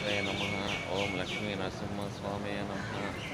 శ్రీనివాసాయ నమ ఓం లక్ష్మీ నరసింహస్వామి నమ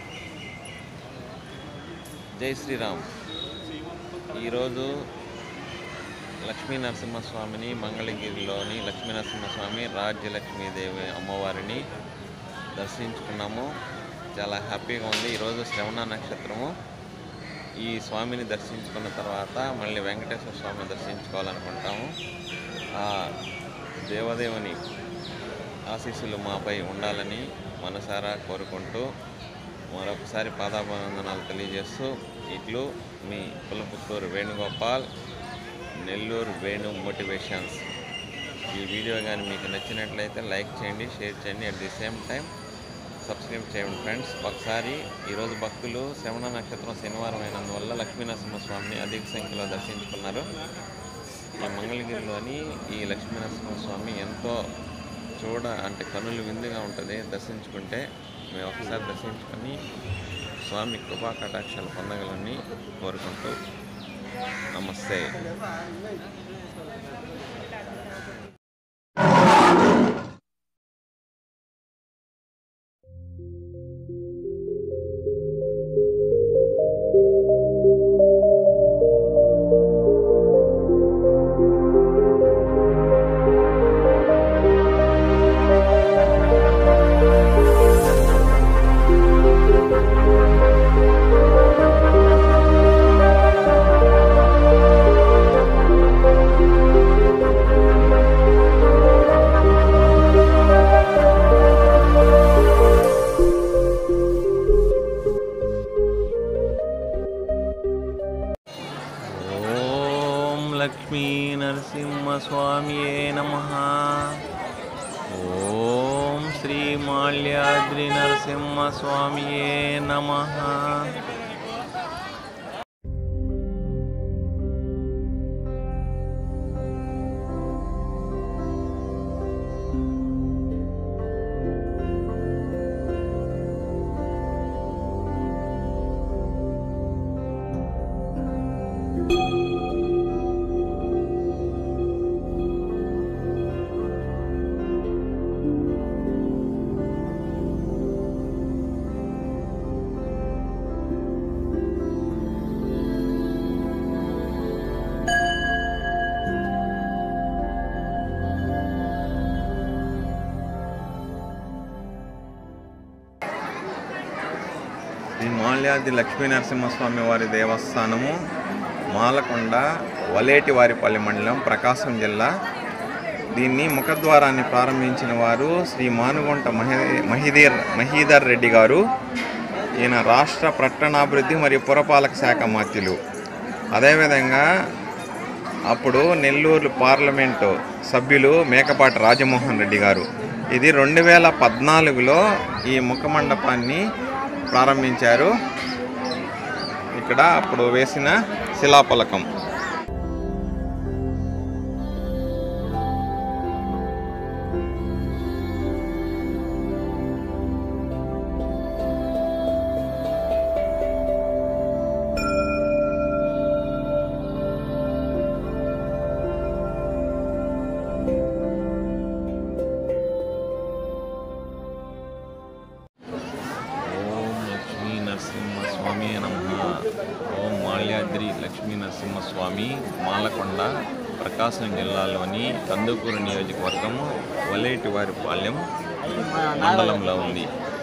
జై శ్రీరామ్ ఈరోజు లక్ష్మీ నరసింహస్వామిని మంగళగిరిలోని లక్ష్మీ నరసింహస్వామి రాజ్యలక్ష్మీదేవి అమ్మవారిని దర్శించుకున్నాము చాలా హ్యాపీగా ఉంది ఈరోజు శ్రవణ నక్షత్రము ఈ స్వామిని దర్శించుకున్న తర్వాత మళ్ళీ వెంకటేశ్వర స్వామిని దర్శించుకోవాలనుకుంటాము ఆ దేవదేవుని ఆశీస్సులు మాపై ఉండాలని మనసారా కోరుకుంటూ మరొకసారి పాదాభివందనాలు తెలియజేస్తూ ఇట్లు మీ పులపుత్తూరు వేణుగోపాల్ నెల్లూరు వేణు మోటివేషన్స్ ఈ వీడియో కానీ మీకు నచ్చినట్లయితే లైక్ చేయండి షేర్ చేయండి at the same time subscribe చేయండి ఫ్రెండ్స్ ఒకసారి ఈరోజు భక్తులు శ్రవణ నక్షత్రం శనివారం అయినందువల్ల లక్ష్మీనరసింహస్వామిని అధిక సంఖ్యలో దర్శించుకున్నారు ఈ మంగళగిరిలోని ఈ లక్ష్మీనరసింహస్వామి ఎంతో చూడ అంటే కనులు విందుగా ఉంటుంది దర్శించుకుంటే మేము ఒకసారి దర్శించుకొని స్వామి కృపా కటాక్షాలు పొందగలని కోరుకుంటూ నమస్తే ఓం లక్ష్మీ నరసింహస్వామియే నమ ఓం శ్రీ మాల్యాద్రి నరసింహస్వామియే నమ శ్రీ మాల్యాద్రి లక్ష్మీ నరసింహస్వామి వారి దేవస్థానము మాలకొండ వలేటివారిపల్లి మండలం ప్రకాశం జిల్లా దీన్ని ముఖద్వారాన్ని ప్రారంభించిన వారు శ్రీ మానుగుంట మహి మహిదీర్ మహీధర్ రెడ్డి గారు ఈయన రాష్ట్ర పట్టణాభివృద్ధి మరియు పురపాలక శాఖ మాత్యులు అదేవిధంగా అప్పుడు నెల్లూరు పార్లమెంటు సభ్యులు మేకపాటి రాజమోహన్ రెడ్డి గారు ఇది రెండు వేల పద్నాలుగులో ఈ ముఖ మండపాన్ని ప్రారంభించారు ఇక్కడ అప్పుడు వేసిన శిలాఫలకం ఓం లక్ష్మీ నరసింహస్వామి నమ ఓం మాల్యాద్రి లక్ష్మీ నరసింహస్వామి మాలకొండ ప్రకాశం జిల్లాలోని కందుకూరు నియోజకవర్గము వలేటివారిపాలెం మండలంలో ఉంది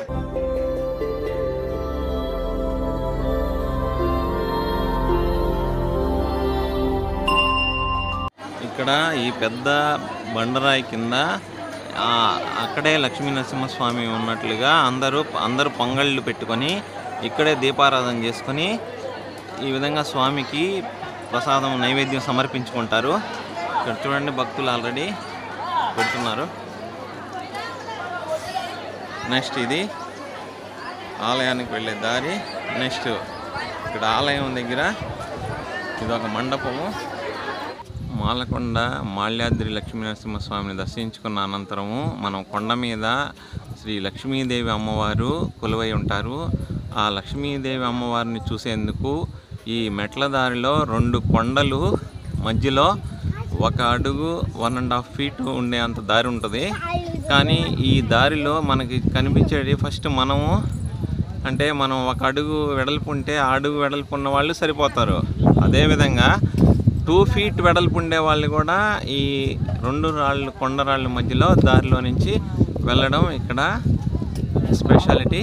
ఇక్కడ ఈ పెద్ద బండరాయి కింద ఆ, అక్కడే లక్ష్మీ నరసింహస్వామి ఉన్నట్లుగా అందరూ అందరూ పొంగళ్ళు పెట్టుకొని ఇక్కడే దీపారాధన చేసుకొని ఈ విధంగా స్వామికి ప్రసాదం నైవేద్యం సమర్పించుకుంటారు ఇక్కడ చూడండి భక్తులు ఆల్రెడీ పెడుతున్నారు నెక్స్ట్ ఇది ఆలయానికి వెళ్ళే దారి నెక్స్ట్ ఇక్కడ ఆలయం దగ్గర ఇది ఒక మండపము మాలకొండ మాల్యాద్రి లక్ష్మీనరసింహస్వామిని దర్శించుకున్న అనంతరము మనం కొండ మీద శ్రీ లక్ష్మీదేవి అమ్మవారు కొలువై ఉంటారు ఆ లక్ష్మీదేవి అమ్మవారిని చూసేందుకు ఈ మెట్ల దారిలో రెండు కొండలు మధ్యలో ఒక అడుగు వన్ అండ్ హాఫ్ ఫీట్ ఉండే అంత దారి ఉంటుంది కానీ ఈ దారిలో మనకి కనిపించేది ఫస్ట్ మనము అంటే మనం ఒక అడుగు వెడల్పు ఉంటే ఆ అడుగు వెడల్పు ఉన్న వాళ్ళు సరిపోతారు అదేవిధంగా టూ ఫీట్ వెడల్పు ఉండే వాళ్ళు కూడా ఈ రెండు రాళ్ళు కొండరాళ్ళ మధ్యలో దారిలో నుంచి వెళ్ళడం ఇక్కడ స్పెషాలిటీ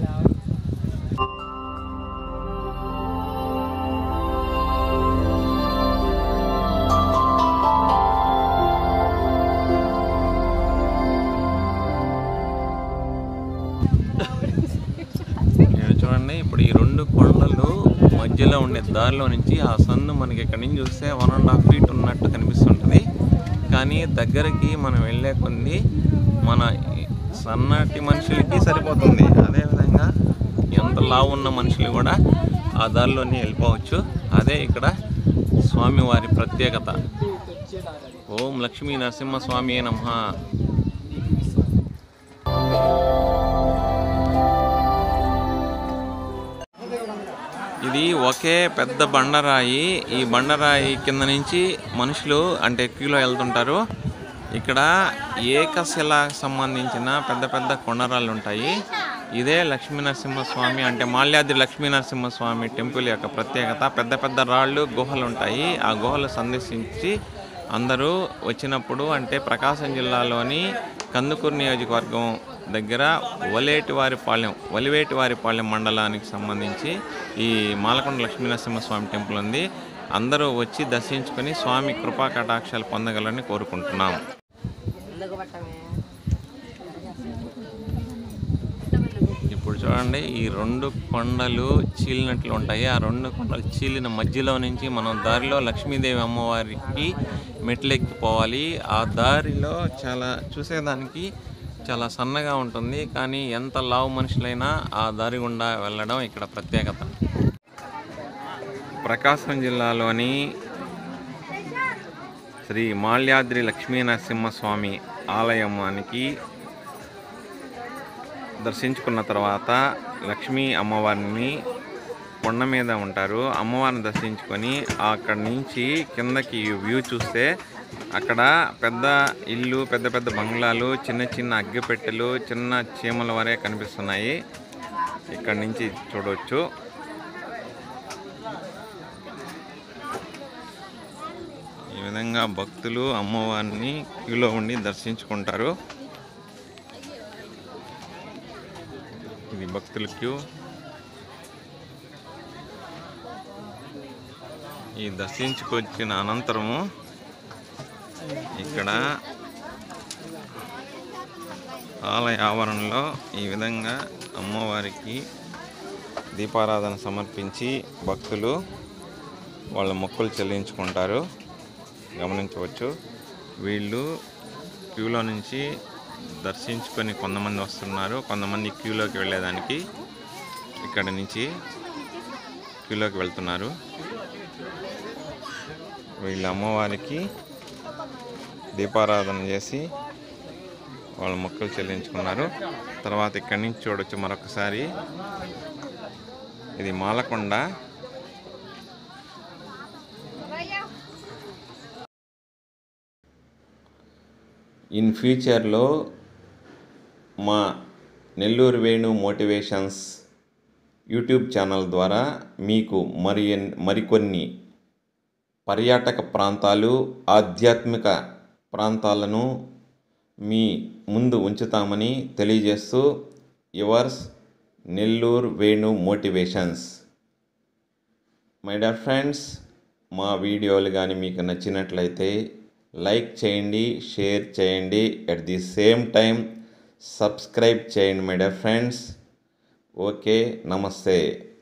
ఇక్కడ చూడండి ఇప్పుడు ఈ రెండు కొండలు మధ్యలో ఉండే దారిలో నుంచి ఆ సన్ను మనకి ఇక్కడ నుంచి చూస్తే వన్ అండ్ హాఫ్ ఫీట్ ఉన్నట్టు కనిపిస్తుంటుంది కానీ దగ్గరికి మనం వెళ్ళే కొద్ది మన ఈ సన్నటి మనుషులకి సరిపోతుంది అదేవిధంగా ఎంత లావు ఉన్న మనుషులు కూడా ఆ దారిలోనే వెళ్ళిపోవచ్చు అదే ఇక్కడ స్వామివారి ప్రత్యేకత ఓం లక్ష్మీ నరసింహ స్వామి నమః ఇది ఒకే పెద్ద బండరాయి ఈ బండరాయి కింద నుంచి మనుషులు అంటే క్యూలో వెళ్తుంటారు ఇక్కడ ఏకశిల సంబంధించిన పెద్ద పెద్ద కొండరాళ్ళు ఉంటాయి ఇదే లక్ష్మీనరసింహస్వామి అంటే మాల్యాద్రి లక్ష్మీనరసింహస్వామి టెంపుల్ యొక్క ప్రత్యేకత పెద్ద పెద్ద రాళ్ళు గుహలు ఉంటాయి ఆ గుహలు సందర్శించి అందరూ వచ్చినప్పుడు అంటే ప్రకాశం జిల్లాలోని కందుకూరు నియోజకవర్గం దగ్గర వలేటివారిపాలెం వలివేటివారిపాలెం మండలానికి సంబంధించి ఈ మాలకొండ లక్ష్మీనరసింహస్వామి టెంపుల్ ఉంది అందరూ వచ్చి దర్శించుకొని స్వామి కృపా కటాక్షాలు పొందగలని కోరుకుంటున్నాం ఇప్పుడు చూడండి ఈ రెండు కొండలు చీలినట్లు ఉంటాయి ఆ రెండు కొండలు చీలిన మధ్యలో నుంచి మనం దారిలో లక్ష్మీదేవి అమ్మవారికి మెట్లెక్కిపోవాలి ఆ దారిలో చాలా చూసేదానికి చాలా సన్నగా ఉంటుంది కానీ ఎంత లావు మనుషులైనా ఆ దారి గుండా వెళ్ళడం ఇక్కడ ప్రత్యేకత ప్రకాశం జిల్లాలోని శ్రీ మాల్యాద్రి లక్ష్మీనరసింహస్వామి ఆలయానికి దర్శించుకున్న తర్వాత లక్ష్మీ అమ్మవారిని కొండ మీద ఉంటారు అమ్మవారిని దర్శించుకొని అక్కడి నుంచి కిందకి వ్యూ చూస్తే అక్కడ పెద్ద ఇల్లు పెద్ద పెద్ద బంగ్లాలు చిన్న చిన్న అగ్గిపెట్టెలు చిన్న చీమల వరే కనిపిస్తున్నాయి ఇక్కడి నుంచి చూడవచ్చు ఈ విధంగా భక్తులు అమ్మవారిని క్యూలో ఉండి దర్శించుకుంటారు ఇది భక్తుల క్యూ ఈ దర్శించుకొచ్చిన అనంతరము ఇక్కడ ఆలయ ఆవరణలో ఈ విధంగా అమ్మవారికి దీపారాధన సమర్పించి భక్తులు వాళ్ళ మొక్కులు చెల్లించుకుంటారు గమనించవచ్చు వీళ్ళు క్యూలో నుంచి దర్శించుకొని కొంతమంది వస్తున్నారు కొంతమంది క్యూలోకి వెళ్ళేదానికి ఇక్కడ నుంచి క్యూలోకి వెళ్తున్నారు వీళ్ళ అమ్మవారికి దీపారాధన చేసి వాళ్ళ మొక్కలు చెల్లించుకున్నారు తర్వాత ఇక్కడి నుంచి చూడొచ్చు మరొకసారి ఇది మాలకొండ ఇన్ ఫ్యూచర్లో మా Nellore Venu motivations YouTube channel ద్వారా మీకు మరి ఎన్- మరికొన్ని పర్యాటక ప్రాంతాలు ఆధ్యాత్మిక ప్రాంతాలను మీ ముందు ఉంచుతామని తెలియజేస్తూ yours Nellore Venu motivations my dear friends మా వీడియోలు కానీ మీకు నచ్చినట్లయితే లైక్ చేయండి షేర్ చేయండి at the same time subscribe చేయండి మై డియర్ ఫ్రెండ్స్ ఓకే నమస్తే